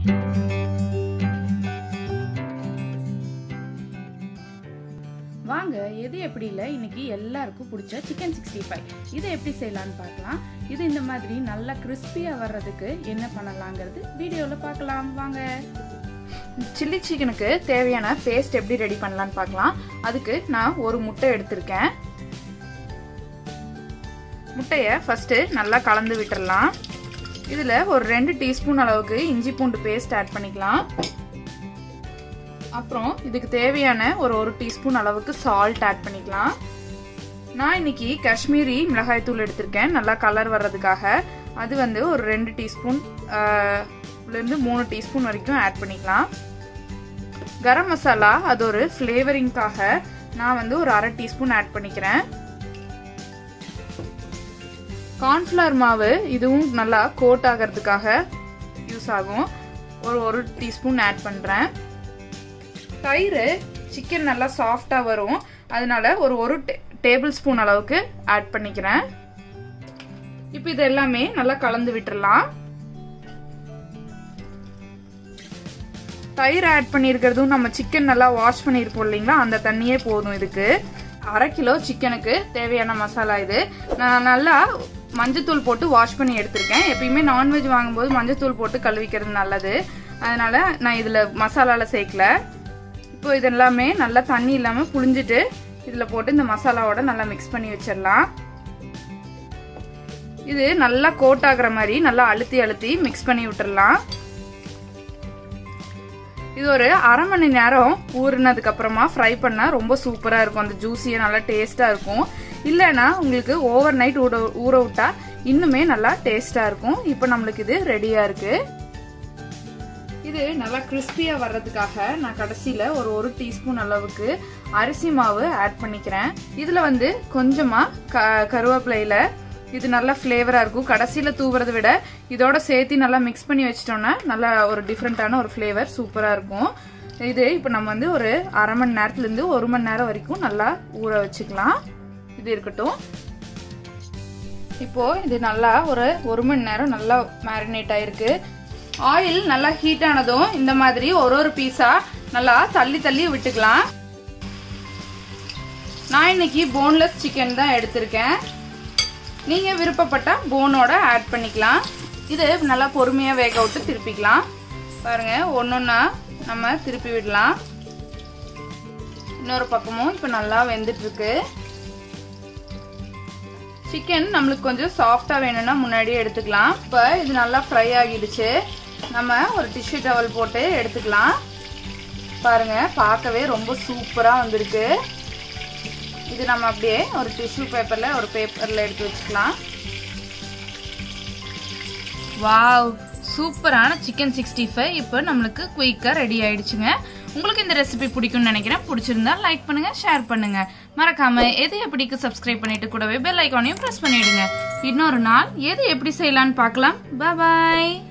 வாங்க எது எப்படி இல்லை இன்னைக்கு எல்லாருக்கும் பிடிச்ச சிக்கன் சிக்ஸ்டி ஃபைவ் இதை எப்படி செய்யலான்னு பார்க்கலாம் இது இந்த மாதிரி நல்லா கிறிஸ்பியாக வர்றதுக்கு என்ன பண்ணலாங்கிறது வீடியோவில் பார்க்கலாம் வாங்க சில்லி சிக்கனுக்கு தேவையான பேஸ்ட் எப்படி ரெடி பண்ணலான்னு பார்க்கலாம் அதுக்கு நான் ஒரு முட்டை எடுத்திருக்கேன் முட்டையை ஃபஸ்ட்டு நல்லா கலந்து விட்டுறலாம் இதில் ஒரு ரெண்டு டீஸ்பூன் அளவுக்கு இஞ்சி பூண்டு பேஸ்ட் ஆட் பண்ணிக்கலாம் அப்புறம் இதுக்கு தேவையான ஒரு ஒரு டீஸ்பூன் அளவுக்கு சால்ட் ஆட் பண்ணிக்கலாம் நான் இன்னைக்கு காஷ்மீரி மிளகாய் தூள் எடுத்திருக்கேன் நல்லா கலர் வர்றதுக்காக அது வந்து ஒரு ரெண்டு டீஸ்பூன் இருந்து மூணு டீஸ்பூன் வரைக்கும் ஆட் பண்ணிக்கலாம் கரம் மசாலா அது ஒரு ஃப்ளேவரிங்காக நான் வந்து ஒரு அரை டீஸ்பூன் ஆட் பண்ணிக்கிறேன் கார்ன்ஃப்ளவர் மாவு இதுவும் நல்லா கோட் ஆகிறதுக்காக யூஸ் ஆகும் ஒரு ஒரு டீஸ்பூன் ஆட் பண்ணுறேன் தயிர் சிக்கன் நல்லா சாஃப்டாக வரும் அதனால ஒரு ஒரு டேபிள் ஸ்பூன் அளவுக்கு ஆட் பண்ணிக்கிறேன் இப்போ இது எல்லாமே நல்லா கலந்து விட்டுறலாம் தயிர் ஆட் பண்ணியிருக்கிறதும் நம்ம சிக்கன் நல்லா வாஷ் பண்ணியிருப்போம் இல்லைங்களா அந்த தண்ணியே போதும் இதுக்கு அரை கிலோ சிக்கனுக்கு தேவையான மசாலா இது நான் நல்லா மஞ்சத்தூள் போட்டு வாஷ் பண்ணி எடுத்திருக்கேன் எப்பயுமே நான்வெஜ் வாங்கும்போது மஞ்சத்தூள் போட்டு கழுவிக்கிறது நல்லது அதனால நான் இதில் மசாலாவில் சேர்க்கல இப்போ இது எல்லாமே நல்லா தண்ணி இல்லாமல் புளிஞ்சிட்டு இதில் போட்டு இந்த மசாலாவோட நல்லா மிக்ஸ் பண்ணி வச்சிடலாம் இது நல்லா கோட் ஆகுற மாதிரி நல்லா அழுத்தி அழுத்தி மிக்ஸ் பண்ணி விட்டுறலாம் இது ஒரு அரை மணி நேரம் ஊறினதுக்கு அப்புறமா ஃப்ரை பண்ணால் ரொம்ப சூப்பராக இருக்கும் அந்த ஜூஸியாக நல்லா டேஸ்ட்டாக இருக்கும் இல்லைன்னா உங்களுக்கு ஓவர் நைட் ஊற ஊற விட்டா இன்னுமே நல்லா டேஸ்ட்டாக இருக்கும் இப்போ நம்மளுக்கு இது ரெடியாக இருக்குது இது நல்லா கிறிஸ்பியாக வர்றதுக்காக நான் கடைசியில் ஒரு ஒரு டீஸ்பூன் அளவுக்கு அரிசி மாவு ஆட் பண்ணிக்கிறேன் இதில் வந்து கொஞ்சமாக க கருவேப்பிலையில் இது நல்லா ஃப்ளேவராக இருக்கும் கடைசியில் தூவுறதை விட இதோட சேர்த்து நல்லா மிக்ஸ் பண்ணி வச்சிட்டோம்னா நல்லா ஒரு டிஃப்ரெண்ட்டான ஒரு ஃப்ளேவர் சூப்பராக இருக்கும் இது இப்போ நம்ம வந்து ஒரு அரை மணி நேரத்துலேருந்து ஒரு மணி நேரம் வரைக்கும் நல்லா ஊற வச்சுக்கலாம் இது இருக்கட்டும் இப்போ இது நல்லா ஒரு ஒரு மணி நேரம் நல்லா மேரினேட் ஆயிருக்கு ஆயில் நல்லா ஹீட் ஆனதும் இந்த மாதிரி ஒரு ஒரு பீஸா நல்லா தள்ளி தள்ளி விட்டுக்கலாம் நான் இன்னைக்கு போன்லெஸ் சிக்கன் தான் எடுத்திருக்கேன் நீங்க விருப்பப்பட்ட போனோட ஆட் பண்ணிக்கலாம் இது நல்லா பொறுமையா வேக விட்டு திருப்பிக்கலாம் பாருங்க ஒன்னொன்னா நம்ம திருப்பி விடலாம் இன்னொரு பக்கமும் இப்போ நல்லா வெந்துட்டு இருக்கு சிக்கன் நம்மளுக்கு கொஞ்சம் சாஃப்டா வேணும்னா முன்னாடியே எடுத்துக்கலாம் இப்போ இது நல்லா ஃப்ரை ஆகிடுச்சு நம்ம ஒரு டிஷ்யூ டவல் போட்டு எடுத்துக்கலாம் பாருங்க பார்க்கவே ரொம்ப சூப்பரா வந்திருக்கு இது நம்ம அப்படியே ஒரு டிஷ்யூ பேப்பர்ல ஒரு பேப்பர்ல எடுத்து வச்சுக்கலாம் வாவ் சூப்பரான சிக்கன் சிக்ஸ்டி ஃபைவ் இப்போ நம்மளுக்கு குயிக்காக ரெடி ஆயிடுச்சுங்க உங்களுக்கு இந்த ரெசிபி பிடிக்கும்னு நினைக்கிறேன் பிடிச்சிருந்தா லைக் பண்ணுங்க ஷேர் பண்ணுங்க மறக்காம எது எப்படிக்கு சப்ஸ்கிரைப் பண்ணிட்டு கூடவே பெல் ஐக்கானையும் ப்ரெஸ் பண்ணிடுங்க இன்னொரு நாள் எது எப்படி செய்யலான்னு பார்க்கலாம் பாய்